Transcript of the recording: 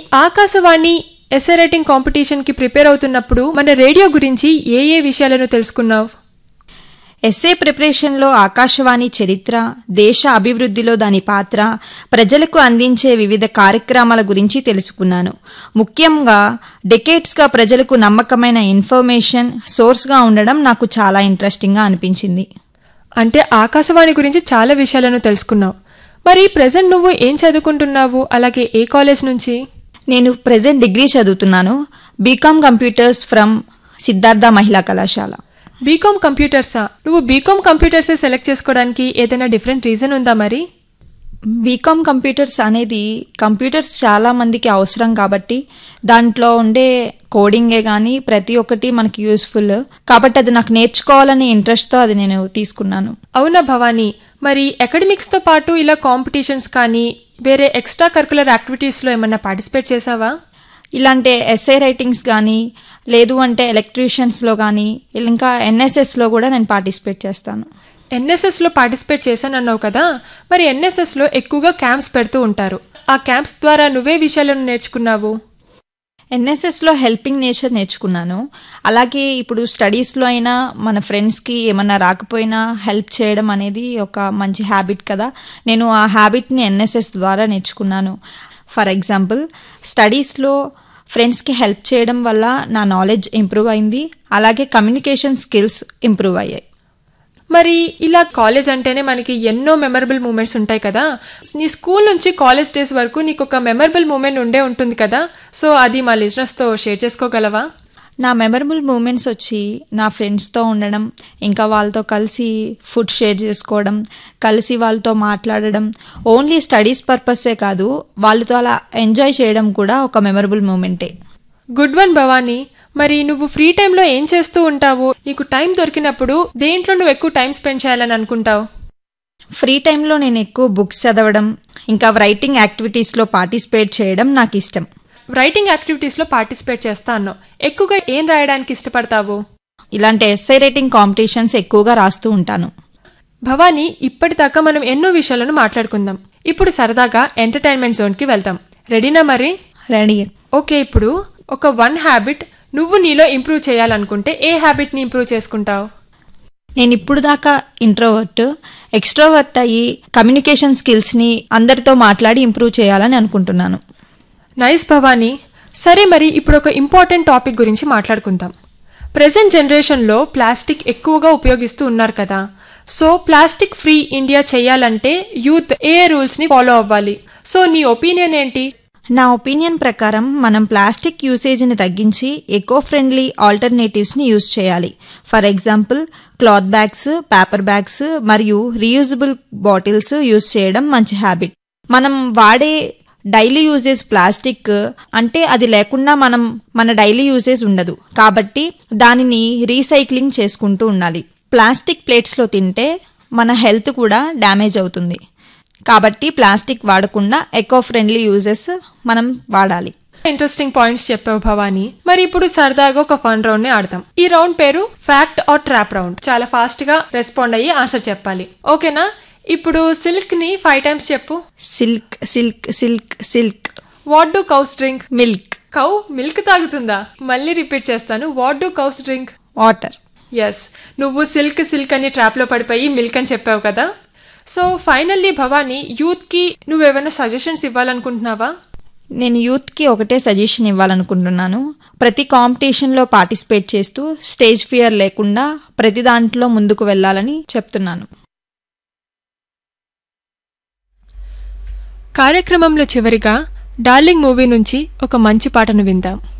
Akashvani essay writing కాంపిటీషన్కి prepare అవుతున్నప్పుడు మన రేడియో గురించి ఏ ఏ విషయాలను తెలుసుకున్నావు ఎస్ఏ ప్రిపరేషన్లో ఆకాశవాణి చరిత్ర దేశ అభివృద్ధిలో దాని పాత్ర ప్రజలకు అందించే వివిధ కార్యక్రమాల గురించి తెలుసుకున్నాను ముఖ్యంగా డెకేట్స్గా ప్రజలకు నమ్మకమైన ఇన్ఫర్మేషన్ సోర్స్గా ఉండడం నాకు చాలా ఇంట్రెస్టింగ్గా అనిపించింది అంటే ఆకాశవాణి గురించి చాలా విషయాలను తెలుసుకున్నావు మరి ప్రజెంట్ నువ్వు ఏం చదువుకుంటున్నావు అలాగే ఏ కాలేజ్ నుంచి నేను ప్రెజెంట్ డిగ్రీ చదువుతున్నాను బీకామ్ కంప్యూటర్స్ ఫ్రమ్ సిద్ధార్థ మహిళా కళాశాల బీకామ్ కంప్యూటర్సా నువ్వు బీకామ్ కంప్యూటర్సే సెలెక్ట్ చేసుకోవడానికి ఏదైనా డిఫరెంట్ రీజన్ ఉందా మరి బీకామ్ కంప్యూటర్స్ అనేది కంప్యూటర్స్ చాలా మందికి అవసరం కాబట్టి దాంట్లో ఉండే కోడింగే కానీ ప్రతి ఒక్కటి మనకి యూస్ఫుల్ కాబట్టి అది నాకు నేర్చుకోవాలని ఇంట్రెస్ట్తో అది నేను తీసుకున్నాను అవునా భవానీ మరి అకాడమిక్స్తో పాటు ఇలా కాంపిటీషన్స్ కానీ వేరే ఎక్స్ట్రా కరికులర్ యాక్టివిటీస్లో ఏమన్నా పార్టిసిపేట్ చేసావా ఇలాంటి ఎస్ఐ రైటింగ్స్ కానీ లేదు అంటే ఎలక్ట్రీషియన్స్లో కానీ ఇంకా ఎన్ఎస్ఎస్లో కూడా నేను పార్టిసిపేట్ చేస్తాను ఎన్ఎస్ఎస్లో పార్టిసిపేట్ చేశానన్నావు కదా మరి ఎన్ఎస్ఎస్లో ఎక్కువగా క్యాంప్స్ పెడుతూ ఉంటారు ఆ క్యాంప్స్ ద్వారా నువ్వే విషయాలను నేర్చుకున్నావు ఎన్ఎస్ఎస్లో హెల్పింగ్ నేచర్ నేర్చుకున్నాను అలాగే ఇప్పుడు స్టడీస్లో అయినా మన ఫ్రెండ్స్కి ఏమన్నా రాకపోయినా హెల్ప్ చేయడం అనేది ఒక మంచి హ్యాబిట్ కదా నేను ఆ హ్యాబిట్ని ఎన్ఎస్ఎస్ ద్వారా నేర్చుకున్నాను ఫర్ ఎగ్జాంపుల్ స్టడీస్లో ఫ్రెండ్స్కి హెల్ప్ చేయడం వల్ల నా నాలెడ్జ్ ఇంప్రూవ్ అయింది అలాగే కమ్యూనికేషన్ స్కిల్స్ ఇంప్రూవ్ అయ్యాయి మరి ఇలా కాలేజ్ అంటేనే మనకి ఎన్నో మెమరబుల్ మూమెంట్స్ ఉంటాయి కదా నీ స్కూల్ నుంచి కాలేజ్ డేస్ వరకు నీకు ఒక మెమరబుల్ మూమెంట్ ఉండే ఉంటుంది కదా సో అది మా లిజనర్స్తో షేర్ చేసుకోగలవా నా మెమరబుల్ మూమెంట్స్ వచ్చి నా ఫ్రెండ్స్తో ఉండడం ఇంకా వాళ్ళతో కలిసి ఫుడ్ షేర్ చేసుకోవడం కలిసి వాళ్ళతో మాట్లాడడం ఓన్లీ స్టడీస్ పర్పస్సే కాదు వాళ్ళతో అలా ఎంజాయ్ చేయడం కూడా ఒక మెమరబుల్ మూమెంటే గుడ్ వన్ భవానీ మరి నువ్వు ఫ్రీ టైంలో ఏం చేస్తూ ఉంటావు నీకు టైం దొరికినప్పుడు దేంట్లో నువ్వు ఎక్కువ టైం స్పెండ్ చేయాలని అనుకుంటావు ఫ్రీ టైంలో నేను ఎక్కువ బుక్స్ చదవడం ఇంకా రైటింగ్ యాక్టివిటీస్లో పార్టిసిపేట్ చేయడం నాకు ఇష్టం రైటింగ్ యాక్టివిటీస్లో పార్టిసిపేట్ చేస్తా అన్నావు ఎక్కువగా ఏం రాయడానికి ఇష్టపడతావు ఇలాంటి ఎస్ఐ రైటింగ్ కాంపిటీషన్స్ ఎక్కువగా రాస్తూ ఉంటాను భవానీ ఇప్పటిదాకా మనం ఎన్నో విషయాలను మాట్లాడుకుందాం ఇప్పుడు సరదాగా ఎంటర్టైన్మెంట్ జోన్కి వెళ్దాం రెడీనా మరి రెడీ ఓకే ఇప్పుడు ఒక వన్ హ్యాబిట్ నువ్వు నీలో ఇంప్రూవ్ చేయాలనుకుంటే ఏ హ్యాబిట్ని ఇంప్రూవ్ చేసుకుంటావు నేను ఇప్పుడు దాకా ఇంట్రోవర్ట్ ఎక్స్ట్రోవర్ట్ అయ్యి కమ్యూనికేషన్ స్కిల్స్ని అందరితో మాట్లాడి ఇంప్రూవ్ చేయాలని అనుకుంటున్నాను నైస్ భవానీ సరే మరి ఇప్పుడు ఒక ఇంపార్టెంట్ టాపిక్ గురించి మాట్లాడుకుందాం ప్రజెంట్ జనరేషన్లో ప్లాస్టిక్ ఎక్కువగా ఉపయోగిస్తూ ఉన్నారు కదా సో ప్లాస్టిక్ ఫ్రీ ఇండియా చేయాలంటే యూత్ ఏ రూల్స్ని ఫాలో అవ్వాలి సో నీ ఒపీనియన్ ఏంటి నా ఒపీనియన్ ప్రకారం మనం ప్లాస్టిక్ యూసేజ్ని తగ్గించి ఎకో ఫ్రెండ్లీ ఆల్టర్నేటివ్స్ని యూజ్ చేయాలి for example cloth bags paper bags మరియు రీయూజబుల్ బాటిల్స్ యూజ్ చేయడం మంచి హ్యాబిట్ మనం వాడే డైలీ యూజేజ్ ప్లాస్టిక్ అంటే అది లేకుండా మనం మన డైలీ యూజేజ్ ఉండదు కాబట్టి దానిని రీసైక్లింగ్ చేసుకుంటూ ఉండాలి ప్లాస్టిక్ ప్లేట్స్లో తింటే మన హెల్త్ కూడా డ్యామేజ్ అవుతుంది కాబట్టి ప్లాస్టిక్ వాడకుండా ఎకో ఫ్రెండ్లీ యూజెస్ మనం వాడాలి ఇంట్రెస్టింగ్ పాయింట్స్ చెప్పావు భవానీ మరి ఇప్పుడు సరదాగా ఒక ఫన్ రౌండ్ ని ఆడతాం ఈ రౌండ్ పేరు ఫ్యాక్ట్ ఆర్ ట్రాప్ రౌండ్ చాలా ఫాస్ట్ గా రెస్పాండ్ అయ్యి ఆన్సర్ చెప్పాలి ఓకేనా ఇప్పుడు సిల్క్ ని ఫైవ్ టైమ్స్ చెప్పు silk silk silk silk what do cows drink milk cow milk తాగుతుందా మళ్ళీ రిపీట్ చేస్తాను what do cows drink water yes నువ్వు సిల్క్ సిల్క్ అని ట్రాప్ లో పడిపోయి మిల్క్ అని చెప్పావు కదా సో ఫైనల్లీ భవానీ యూత్ కి నువ్వేమైనా సజెషన్స్ ఇవ్వాలనుకుంటున్నావా నేను యూత్కి ఒకటే సజెషన్ ఇవ్వాలనుకుంటున్నాను ప్రతి కాంపిటీషన్లో పార్టిసిపేట్ చేస్తూ స్టేజ్ ఫియర్ లేకుండా ప్రతి దాంట్లో ముందుకు వెళ్ళాలని చెప్తున్నాను కార్యక్రమంలో చివరిగా డార్లింగ్ మూవీ నుంచి ఒక మంచి పాటను విందాం